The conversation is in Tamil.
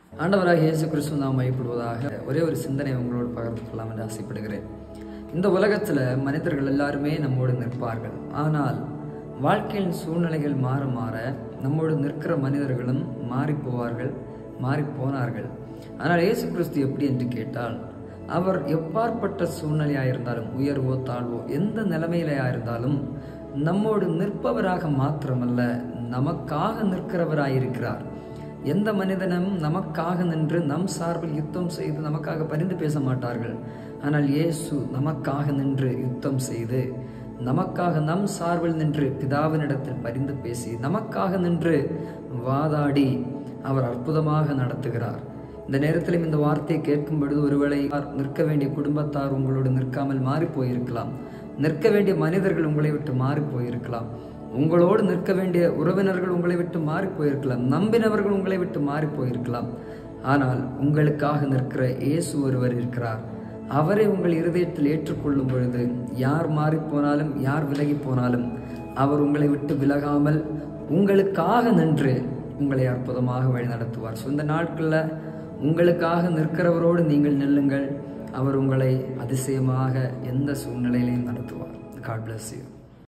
ஆண்டவராக இயேசு கிறிஸ்து நாம் மையப்படுவதாக ஒரே ஒரு சிந்தனை உங்களோடு பகிர்ந்து கொள்ளலாம் என்று ஆசைப்படுகிறேன் இந்த உலகத்தில் மனிதர்கள் எல்லாருமே நம்மோடு நிற்பார்கள் ஆனால் வாழ்க்கையின் சூழ்நிலைகள் மாற மாற நம்மோடு நிற்கிற மனிதர்களும் மாறி போவார்கள் மாறி போனார்கள் ஆனால் இயேசு கிறிஸ்து எப்படி என்று கேட்டால் அவர் எப்பாற்பட்ட சூழ்நிலையாயிருந்தாலும் உயர்வோ தாழ்வோ எந்த நிலைமையிலாயிருந்தாலும் நம்மோடு நிற்பவராக மாத்திரமல்ல நமக்காக நிற்கிறவராயிருக்கிறார் எந்த மனிதனும் நமக்காக நின்று நம் சார்பில் யுத்தம் செய்து நமக்காக பரிந்து பேச மாட்டார்கள் ஆனால் இயேசு நமக்காக நின்று யுத்தம் செய்து நமக்காக நம் சார்பில் நின்று பிதாவினிடத்தில் பரிந்து பேசி நமக்காக நின்று வாதாடி அவர் அற்புதமாக நடத்துகிறார் இந்த நேரத்திலும் இந்த வார்த்தையை கேட்கும் பொழுது ஒருவேளை நிற்க வேண்டிய குடும்பத்தார் உங்களோடு நிற்காமல் மாறி போயிருக்கலாம் நிற்க வேண்டிய மனிதர்கள் உங்களை விட்டு மாறி போயிருக்கலாம் உங்களோடு நிற்க வேண்டிய உறவினர்கள் உங்களை விட்டு மாறி போயிருக்கலாம் நம்பினவர்கள் உங்களை விட்டு மாறி போயிருக்கலாம் ஆனால் உங்களுக்காக நிற்கிற இயேசு ஒருவர் இருக்கிறார் அவரை உங்கள் இருதயத்தில் ஏற்றுக்கொள்ளும் பொழுது யார் மாறி போனாலும் யார் விலகி போனாலும் அவர் உங்களை விட்டு விலகாமல் உங்களுக்காக நின்று உங்களை அற்புதமாக வழி நடத்துவார் ஸோ இந்த நாட்களில் உங்களுக்காக நிற்கிறவரோடு நீங்கள் நில்லுங்கள் அவர் உங்களை அதிசயமாக எந்த சூழ்நிலையிலையும் நடத்துவார் காட் பிளஸ் யூ